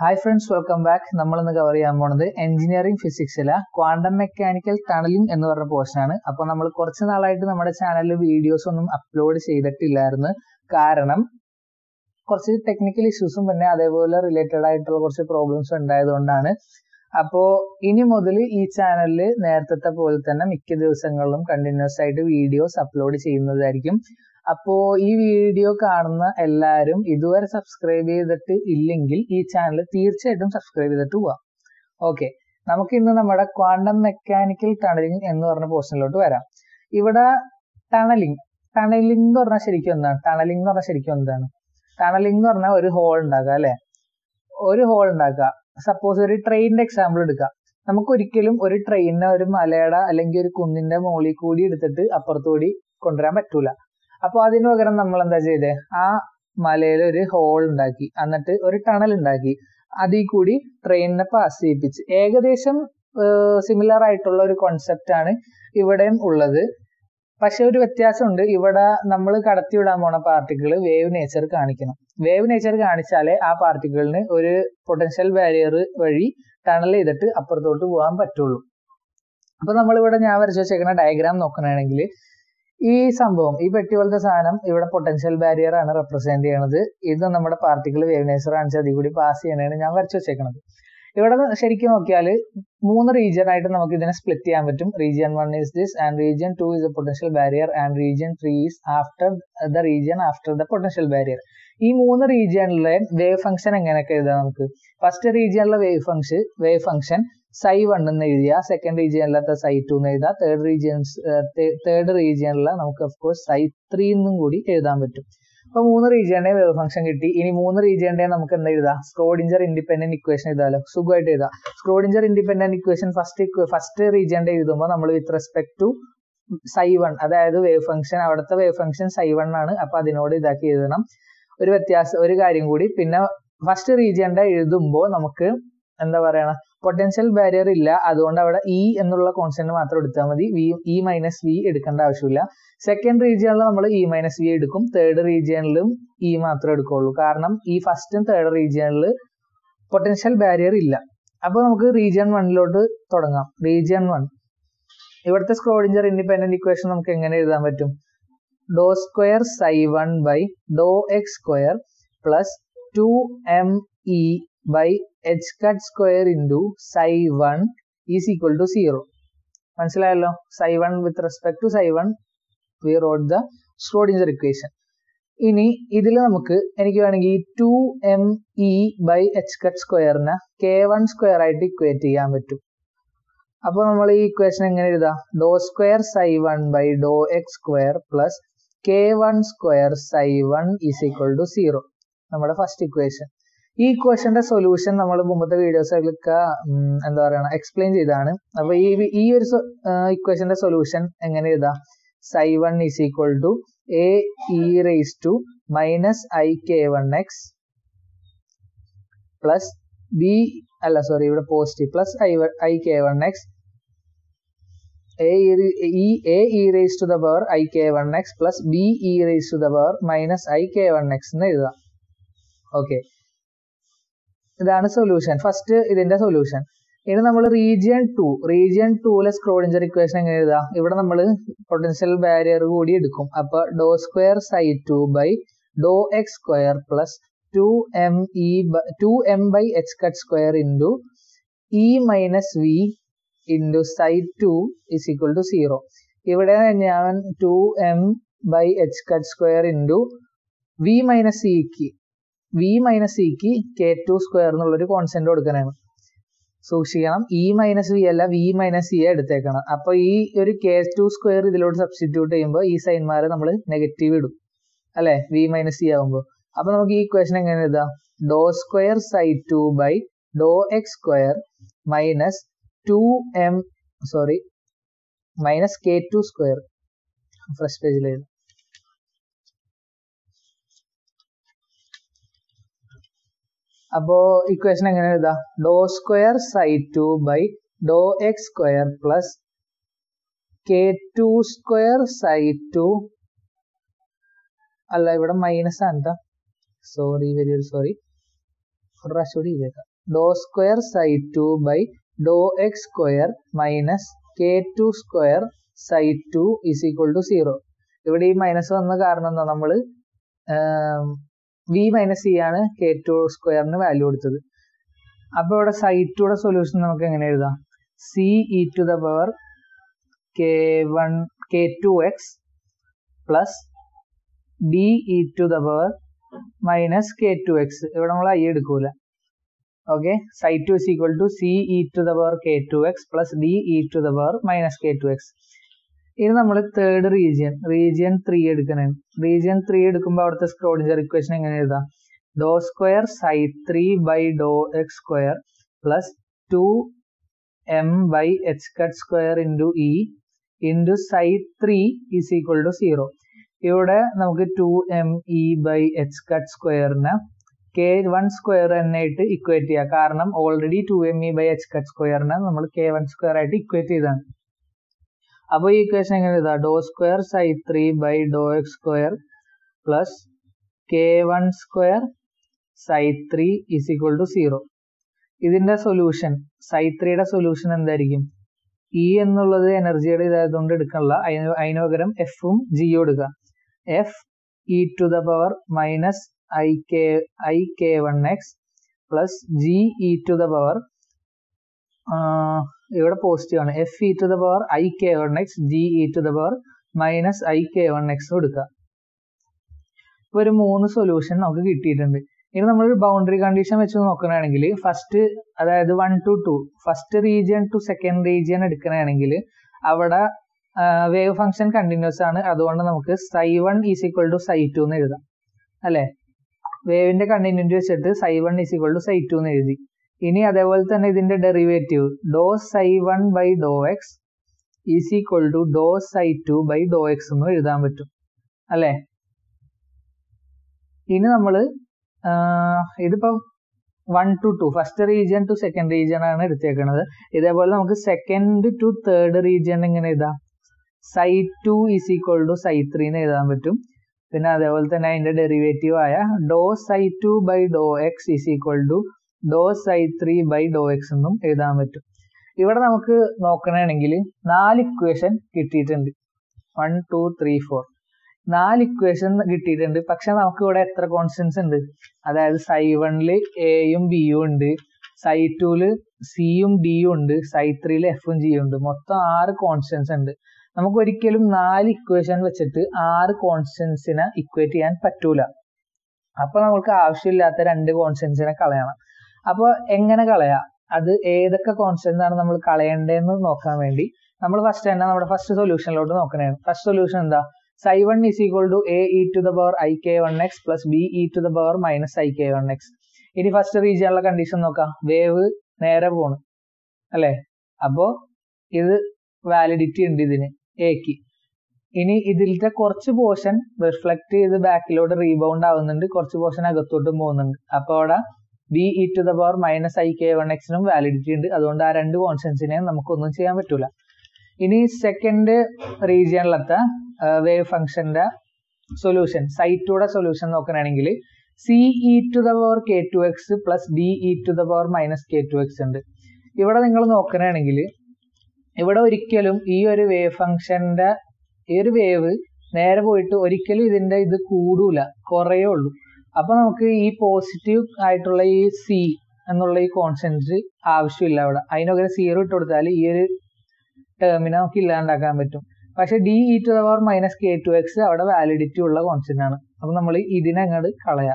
hi friends welcome back നമ്മൾ ഇന്ന് cover ചെയ്യാൻ പോണത് എഞ്ചിനീയറിംഗ് ഫിസിക്സിലെ ക്വാണ്ടം മെക്കാനിക്കൽ ടണലിംഗ് എന്ന് പറഞ്ഞ പോർഷനാണ് അപ്പോൾ നമ്മൾ കുറച്ച് നാളായിട്ട് നമ്മുടെ ചാനലിൽ വീഡിയോസ് ഒന്നും അപ്ലോഡ് ചെയ്തിട്ടില്ലായിരുന്നു കാരണം കുറച്ച് ടെക്നിക്കൽ ഇഷ്യൂസും പിന്നെ അതേപോലെ റിലേറ്റഡ് ആയിട്ടുള്ള കുറച്ച് പ്രോബ്ലംസ് ഉണ്ടായതുകൊണ്ടാണ് അപ്പോൾ ഇനി മുതൽ ഈ ചാനലിൽ നേരത്തെ പോലെ തന്നെ മിക്ക ദിവസങ്ങളിലും കണ്ടിന്യൂസ് ആയിട്ട് വീഡിയോസ് അപ്ലോഡ് ചെയ്യുന്നതായിരിക്കും അപ്പോ ഈ വീഡിയോ കാണുന്ന എല്ലാവരും ഇതുവരെ സബ്സ്ക്രൈബ് ചെയ്തിട്ട് ഇല്ലെങ്കിൽ ഈ ചാനൽ തീർച്ചയായിട്ടും സബ്സ്ക്രൈബ് ചെയ്തിട്ട് പോവാം ഓക്കെ നമുക്ക് ഇന്ന് നമ്മുടെ ക്വാണ്ടം മെക്കാനിക്കൽ ടണലിംഗ് എന്ന് പറഞ്ഞ പോർഷനിലോട്ട് വരാം ഇവിടെ ടണലിംഗ് ടണലിംഗ് എന്ന് പറഞ്ഞാൽ ശരിക്കും എന്താണ് ടണലിംഗ് എന്ന് പറഞ്ഞാൽ ശരിക്കും എന്താണ് ടണലിംഗ് എന്ന് പറഞ്ഞാൽ ഒരു ഹോൾ ഉണ്ടാക്കുക അല്ലെ ഒരു ഹോൾ ഉണ്ടാക്കുക സപ്പോസ് ഒരു ട്രെയിനിന്റെ എക്സാമ്പിൾ എടുക്കുക നമുക്ക് ഒരിക്കലും ഒരു ട്രെയിനിനെ ഒരു മലയുടെ അല്ലെങ്കിൽ ഒരു കുന്നിന്റെ മുകളിൽ കൂടി എടുത്തിട്ട് അപ്പുറത്തുകൂടി കൊണ്ടുവരാൻ പറ്റൂല അപ്പൊ അതിന് പകരം നമ്മൾ എന്താ ചെയ്തേ ആ മലയിൽ ഒരു ഹോൾ ഉണ്ടാക്കി എന്നിട്ട് ഒരു ടണൽ ഉണ്ടാക്കി അതിൽ കൂടി ട്രെയിനിനെ പാസ് ചെയ്യിപ്പിച്ച് ഏകദേശം സിമിലർ ആയിട്ടുള്ള ഒരു കോൺസെപ്റ്റ് ആണ് ഇവിടെയും ഉള്ളത് പക്ഷെ ഒരു വ്യത്യാസമുണ്ട് ഇവിടെ നമ്മൾ കടത്തിവിടാൻ പോണ പാർട്ടിക്കിൾ വേവ് നേച്ചർ കാണിക്കണം വേവ് നേച്ചർ കാണിച്ചാലേ ആ പാർട്ടിക്കിളിന് ഒരു പൊട്ടൻഷ്യൽ ബാരിയർ വഴി ടണൽ ചെയ്തിട്ട് അപ്പുറത്തോട്ട് പോകാൻ പറ്റുള്ളൂ അപ്പൊ നമ്മളിവിടെ ഞാൻ വരച്ചു വെച്ചേക്കുന്ന ഡയഗ്രാം നോക്കണമെങ്കിൽ ഈ സംഭവം ഈ പെട്ടി പോലത്തെ സാധനം ഇവിടെ പൊട്ടൻഷ്യൽ ബാരിയർ ആണ് റെപ്രസെന്റ് ചെയ്യണത് ഇത് നമ്മുടെ പാർട്ടിക്കിൾ വേവ് നേച്ചർ കാണിച്ച് അതിൽ കൂടി പാസ് ചെയ്യണതാണ് ഞാൻ വരച്ചു വെച്ചേക്കണത് ഇവിടെ ശരിക്കും നോക്കിയാൽ മൂന്ന് റീജിയൻ ആയിട്ട് നമുക്ക് ഇതിനെ സ്പ്ലിറ്റ് ചെയ്യാൻ പറ്റും region one is this and region two is a potential barrier and region three is after the region after the potential barrier ഈ മൂന്ന് റീജിയനിലെ വേവ് ഫംഗ്ഷൻ എങ്ങനെയൊക്കെ എഴുതാം നമുക്ക് ഫസ്റ്റ് റീജിയനിലെ wave function wave function psi one എന്ന് എഴുതിയ second റീജിയനിലത്തെ സൈ two എന്ന് എഴുതാം തേർഡ് റീജിയൻസ് തേർഡ് റീജിയനിലെ നമുക്ക് ഓഫ് കോഴ്സ് സൈ ത്രീ എന്നും കൂടി എഴുതാൻ പറ്റും അപ്പൊ മൂന്ന് റീജിയന്റെ വേവ് ഫംഗ്ഷൻ കിട്ടി ഇനി മൂന്ന് റീജിയന്റെ നമുക്ക് എന്താ എഴുതാം സ്ക്രോഡിഞ്ചർ ഇൻഡിപെൻഡന്റ് ഇക്വേഷൻ എഴുതാലോ സുഖമായിട്ട് എഴുതാം Schrodinger independent equation first first റീജിയന്റെ എഴുതുമ്പോൾ നമ്മൾ with respect to psi one അതായത് വേവ് ഫംഗ്ഷൻ അവിടുത്തെ വേവ് ഫംഗ്ഷൻ സൈ വൺ ആണ് അപ്പൊ അതിനോട് ഇതാക്കി എഴുതണം ഒരു വ്യത്യാസം ഒരു കാര്യം കൂടി പിന്നെ ഫസ്റ്റ് റീജിയന്റെ എഴുതുമ്പോൾ നമുക്ക് എന്താ പറയണ പൊട്ടൻഷ്യൽ ബാരിയർ ഇല്ല അതുകൊണ്ട് അവിടെ ഇ എന്നുള്ള കോൺസ്റ്റന്റ് മാത്രം എടുത്താൽ മതി വി ഇ മൈനസ് വി എടുക്കേണ്ട ആവശ്യമില്ല സെക്കൻഡ് റീജിയനിൽ നമ്മൾ ഇ മൈനസ് വി എടുക്കും തേർഡ് റീജിയനിലും ഇ മാത്രമേ എടുക്കുള്ളൂ കാരണം ഈ ഫസ്റ്റും തേർഡ് റീജിയനിൽ പൊട്ടൻഷ്യൽ ബാരിയർ ഇല്ല അപ്പോൾ നമുക്ക് റീജിയൻ വണ്ണിലോട്ട് തുടങ്ങാം റീജിയൻ വൺ ഇവിടുത്തെ സ്ക്രോഡിഞ്ചർ ഇൻഡിപെൻഡന്റ് ഇക്വേഷൻ നമുക്ക് എങ്ങനെ എഴുതാൻ പറ്റും doh square psi one by doh X square plus two M E by H cut square into psi one is equal to zero മനസ്സിലായല്ലോ psi one with respect to psi one we wrote the Schrodinger equation ഇനി ഇതിൽ നമുക്ക് എനിക്ക് വേണമെങ്കിൽ two M E by H cut സ്ക്വയറിനെ K one square ആയിട്ട് equate ചെയ്യാൻ പറ്റും അപ്പോൾ നമ്മൾ ഈ ഇക്വേഷൻ എങ്ങനെ എഴുതാം doh square psi one by doh X square plus K one square psi one is equal to zero നമ്മുടെ ഫസ്റ്റ് ഇക്വേഷൻ ഈ ഇക്വേഷന്റെ സൊല്യൂഷൻ നമ്മൾ മുമ്പത്തെ വീഡിയോസിലൊക്കെ എന്താ പറയണ എക്സ്പ്ലെയിൻ ചെയ്താണ് അപ്പൊ ഈ ഈ ഒരു ഇക്വേഷന്റെ സൊല്യൂഷൻ എങ്ങനെ എഴുതാം psi one is equal to A E raise to minus I K one X plus B അല്ല സോറി ഇവിടെ positive plus I I K one X A A E raise to the power I K one X plus B E raise to the power minus I K one X എന്ന് എഴുതാം okay ഇതാണ് solution first ഇതിന്റെ solution ഇനി നമ്മൾ region two region ടൂലെ Schrodinger equation എങ്ങനെ എഴുതാം ഇവിടെ നമ്മൾ പൊട്ടൻഷ്യൽ ബാരിയർ കൂടി എടുക്കും അപ്പൊ doh square psi two by doh X square plus two M E two M by H cut square into E minus V into psi two is equal to zero ഇവിടെ ഞാൻ two M by H cut square into V minus sick V minus sick K two square എന്നുള്ളൊരു constant കൊടുക്കാനാണ് സൂക്ഷിക്കണം E minus V അല്ല V minus C എടുത്തേക്കണം അപ്പൊ ഈ ഒരു കെ ടു സ്ക്വയർ ഇതിലോട്ട് സബ്സ്റ്റിറ്റ്യൂട്ട് ചെയ്യുമ്പോൾ ഈ സൈൻമാരെ നമ്മൾ നെഗറ്റീവ് ഇടും അല്ലെ വി മൈനസ് സി ആകുമ്പോൾ അപ്പൊ നമുക്ക് ഈ ഇക്വേഷൻ എങ്ങനെ എഴുതാം doh square psi two by doh X square minus two M sorry minus K two square first പേജിൽ എഴുതാം അപ്പോ ഇക്വേഷൻ എങ്ങനെ എഴുതാം doh square psi two by doh X square plus K two square psi two അല്ല ഇവിടെ minus ആണ് കേട്ടോ sorry very very sorry ഒരു പ്രാവശ്യം കൂടി ചെയ്തേക്കാം doh square psi two by doh X square minus K two square psi two is equal to zero ഇവിടെ ഈ മൈനസ് വന്ന കാരണം എന്താ നമ്മൾ വി മൈനസ് സി ആണ് കെ ടു സ്ക്വയറിന് വാല്യൂ കൊടുത്തത് അപ്പോൾ ഇവിടെ സൈ ടുയുടെ സൊല്യൂഷൻ നമുക്ക് എങ്ങനെ എഴുതാം C E to the power K one K two X plus D E to the power minus K two X ഇവിടെ നമ്മൾ ഐ എടുക്കൂല okay psi two is equal to C E to the power K two X plus D E to the power minus K two X ഇനി നമ്മൾ third region region three എടുക്കണേ region three എടുക്കുമ്പോൾ അവിടുത്തെ Schrodinger equation എങ്ങനെ എഴുതാം doh square psi three by doh X square plus two M by H cut square into E into psi three is equal to zero ഇവിടെ നമുക്ക് two M E by H cut സ്ക്വയറിന് K one square എന്നായിട്ട് equate ചെയ്യാം കാരണം already two M E by H cut സ്ക്വയറിനെ നമ്മൾ K one square ആയിട്ട് equate ചെയ്താണ് അപ്പോൾ ഈ ഇക്വേഷൻ എങ്ങനെ എഴുതാം doh square psi three by doh X square plus K one square psi three is equal to zero ഇതിന്റെ സൊല്യൂഷൻ സൈ ത്രീയുടെ സൊല്യൂഷൻ എന്തായിരിക്കും ഇ എന്നുള്ളത് എനർജിയുടെ ഇതായതുകൊണ്ട് എടുക്കണില്ല അതിന് അതിന് പകരം എഫും ജിയും എടുക്കുക F E to the power minus I K I K one X plus G E to the power ഇവിടെ പോസിറ്റീവ് ആണ് F E to the power I K one X G E to the power minus I K one X എടുക്കുക ഇപ്പൊ ഒരു മൂന്ന് solution നമുക്ക് കിട്ടിയിട്ടുണ്ട് ഇനി നമ്മൾ ബൗണ്ടറി കണ്ടീഷൻ വെച്ച് നോക്കുകയാണെങ്കിൽ ഫസ്റ്റ് അതായത് one two two first region two second region എടുക്കുകയാണെങ്കിൽ അവിടെ വേവ് ഫംഗ്ഷൻ കണ്ടിന്യൂസ് ആണ് അതുകൊണ്ട് നമുക്ക് psi one is equal to psi two എന്ന് എഴുതാം അല്ലെ വേവിന്റെ കണ്ടിന്യൂറ്റി വെച്ചിട്ട് psi one is equal to psi two എന്ന് എഴുതി ഇനി അതേപോലെ തന്നെ ഇതിന്റെ derivative doh psi one by doh X is equal to doh psi two by doh X എന്നും എഴുതാൻ പറ്റും അല്ലെ ഇനി നമ്മൾ ഇതിപ്പോ one two two first region two second region ആണ് എടുത്തേക്കുന്നത് ഇതേപോലെ നമുക്ക് സെക്കൻഡ് ടു തേർഡ് റീജിയൻ എങ്ങനെ എഴുതാം psi two is equal to psi three എന്ന് എഴുതാൻ പറ്റും പിന്നെ അതേപോലെ തന്നെ അതിന്റെ ഡെറിവേറ്റീവ് ആയ doh psi two by doh X is equal to doh psi three by doh X എന്നും എഴുതാൻ പറ്റും ഇവിടെ നമുക്ക് നോക്കണമെങ്കിൽ നാല് ഇക്വേഷൻ കിട്ടിയിട്ടുണ്ട് വൺ ടു ത്രീ ഫോർ നാല് ഇക്വേഷൻ കിട്ടിയിട്ടുണ്ട് പക്ഷെ നമുക്ക് ഇവിടെ എത്ര കോൺസ്റ്റൻസ് ഉണ്ട് അതായത് സൈ വണ്ണില് എയും ബിയും ഉണ്ട് സൈ ടൂല് സിയും ഡിയും ഉണ്ട് സൈ ത്രീയിൽ എഫും ജിയും ഉണ്ട് മൊത്തം ആറ് കോൺസ്റ്റൻസ് ഉണ്ട് നമുക്ക് ഒരിക്കലും നാല് ഇക്വേഷൻ വെച്ചിട്ട് ആറ് കോൺസ്റ്റൻസിനെ ഇക്വേറ്റ് ചെയ്യാൻ പറ്റൂല അപ്പൊ നമുക്ക് ആവശ്യമില്ലാത്ത രണ്ട് കോൺസ്റ്റൻസിനെ കളയണം അപ്പൊ എങ്ങനെ കളയാം അത് ഏതൊക്കെ കോൺസ്റ്റൻസ് ആണ് നമ്മൾ കളയേണ്ടതെന്ന് നോക്കാൻ വേണ്ടി നമ്മൾ ഫസ്റ്റ് തന്നെ നമ്മുടെ ഫസ്റ്റ് സൊല്യൂഷനിലോട്ട് നോക്കണേ ഫസ്റ്റ് സൊല്യൂഷൻ എന്താ psi one is equal to A E to the power I K one X plus B E to the power minus I K one X ഇനി ഫസ്റ്റ് റീജിയനുള്ള കണ്ടീഷൻ നോക്കാം wave നേരെ പോണ് അല്ലെ അപ്പോ ഇത് വാലിഡിറ്റി ഉണ്ട് ഇതിന് എക്ക് ഇനി ഇതിലത്തെ കുറച്ച് പോർഷൻ റിഫ്ലക്ട് ചെയ്ത് ബാക്കിലോട്ട് റീബൗണ്ട് ആവുന്നുണ്ട് കുറച്ച് പോർഷൻ അകത്തോട്ടും പോകുന്നുണ്ട് അപ്പൊ അവിടെ B E to the power minus I K one എക്സിനും വാലിഡിറ്റി ഉണ്ട് അതുകൊണ്ട് ആ രണ്ട് കോൺസ്റ്റൻസിനെ നമുക്കൊന്നും ചെയ്യാൻ പറ്റൂല ഇനി സെക്കൻഡ് റീജിയനിലത്തെ വേവ് ഫംഗ്ഷന്റെ സൊല്യൂഷൻ സൈറ്റൂടെ സൊല്യൂഷൻ നോക്കുകയാണെങ്കിൽ C E to the power K two X plus D E to the power minus K two X ഉണ്ട് ഇവിടെ നിങ്ങൾ നോക്കുകയാണെങ്കിൽ ഇവിടെ ഒരിക്കലും ഈ ഒരു വേവ് ഫംഗ്ഷന്റെ ഈ ഒരു വേവ് നേരെ പോയിട്ട് ഒരിക്കലും ഇതിന്റെ ഇത് കൂടൂല കുറയേ ഉള്ളൂ അപ്പൊ നമുക്ക് ഈ പോസിറ്റീവ് ആയിട്ടുള്ള ഈ സി എന്നുള്ള ഈ കോൺസ്റ്റന്റ് ആവശ്യമില്ല അവിടെ അതിനൊക്കെ സീറോ ഇട്ട് കൊടുത്താൽ ഈ ഒരു ടേമിനെ നമുക്ക് ഇല്ലാണ്ടാക്കാൻ പറ്റും പക്ഷെ D E to power minus K two x അവിടെ വാലിഡിറ്റി ഉള്ള കോൺസ്റ്റന്റ് ആണ് അപ്പൊ നമ്മൾ ഇതിനെ അങ്ങോട്ട് കളയാം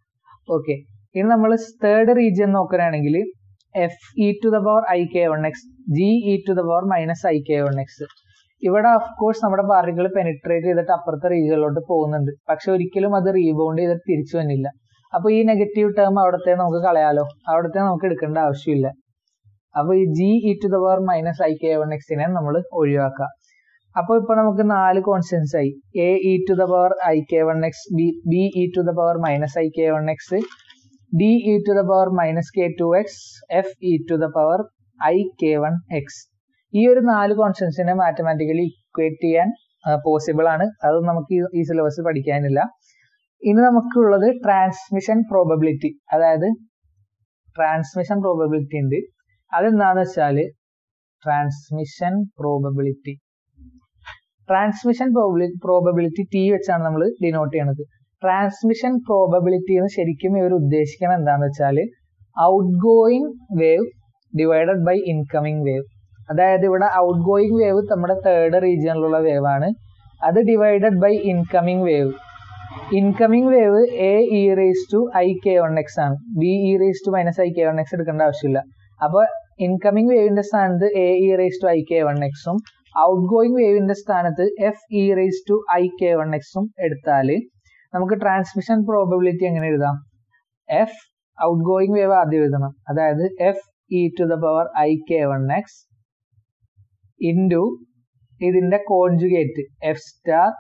ഓക്കെ ഇനി നമ്മൾ തേർഡ് റീജിയൻ നോക്കുകയാണെങ്കിൽ F E to the power I K one X G E to the power minus I K one x ഇവിടെ ഓഫ് കോഴ്സ് നമ്മുടെ പാർട്ടികൾ പെനിട്രേറ്റ് ചെയ്തിട്ട് അപ്പുറത്തെ റീജിയനിലോട്ട് പോകുന്നുണ്ട് പക്ഷെ ഒരിക്കലും അത് റീബൗണ്ട് ചെയ്തിട്ട് തിരിച്ചു വന്നില്ല അപ്പൊ ഈ നെഗറ്റീവ് ടേം അവിടത്തെ നമുക്ക് കളയാലോ അവിടത്തെ നമുക്ക് എടുക്കേണ്ട ആവശ്യമില്ല അപ്പൊ ഈ G E to the power minus I K one എക്സിനെ നമ്മൾ ഒഴിവാക്കാം അപ്പൊ ഇപ്പൊ നമുക്ക് നാല് കോൺസ്റ്റൻസ് ആയി A E to the power I K one x B B E to the power minus I K one x D E to the power minus K two x F E to the power I K one x ഈ ഒരു നാല് കോൺസ്റ്റൻസിനെ mathematically equate ചെയ്യാൻ possible ആണ് അത് നമുക്ക് ഈ syllabus പഠിക്കാനില്ല ഇനി നമുക്കുള്ളത് ട്രാൻസ്മിഷൻ പ്രോബബിലിറ്റി അതായത് ട്രാൻസ്മിഷൻ പ്രോബബിലിറ്റി ഉണ്ട് അതെന്താന്ന് വെച്ചാല് transmission probability transmission probability T വെച്ചാണ് നമ്മൾ ഡിനോട്ട് ചെയ്യണത് ട്രാൻസ്മിഷൻ പ്രോബബിലിറ്റി എന്ന് ശരിക്കും ഇവർ ഉദ്ദേശിക്കുന്നത് എന്താന്ന് വെച്ചാൽ outgoing wave divided by incoming wave അതായത് ഇവിടെ ഔട്ട് ഗോയിങ് വേവ് നമ്മുടെ തേർഡ് റീജിയനിലുള്ള വേവ് ആണ് അത് divided by incoming wave incoming wave A E raise to i K one x ആണ് B E raise to minus I K one x എടുക്കേണ്ട ആവശ്യമില്ല അപ്പൊ ഇൻകമിങ് വേവിന്റെ സ്ഥാനത്ത് A E raise to i K one എക്സും outgoing വേവിന്റെ സ്ഥാനത്ത് F e raise to i K one എക്സും എടുത്താൽ നമുക്ക് ട്രാൻസ്മിഷൻ പ്രോബബിലിറ്റി എങ്ങനെ എഴുതാം എഫ് ഔട്ട് ഗോയിങ് വേവ് ആദ്യം എഴുതണം അതായത് F E to the power I K one x into ഇതിന്റെ conjugate F star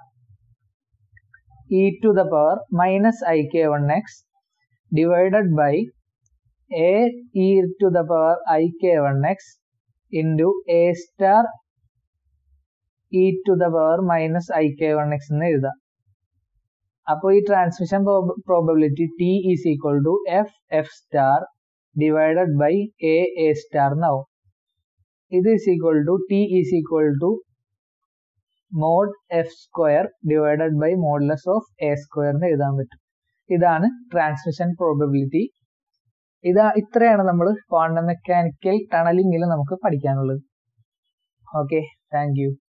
e to the power minus I K one x divided by A E to the power I K one x into A star e to the power minus I K one X എന്ന് എഴുതാം അപ്പോൾ ഈ transmission probability T is equal to F F star divided by A A star എന്നാവും ഇത് is equal to T is equal to mod F square divided by modulus of A square എന്ന് എഴുതാൻ പറ്റും ഇതാണ് ട്രാൻസ്മിഷൻ പ്രോബബിലിറ്റി ഇതാ ഇത്രയാണ് നമ്മൾ quantum mechanical ടണലിംഗിൽ നമുക്ക് പഠിക്കാനുള്ളത് ഓക്കെ താങ്ക് യു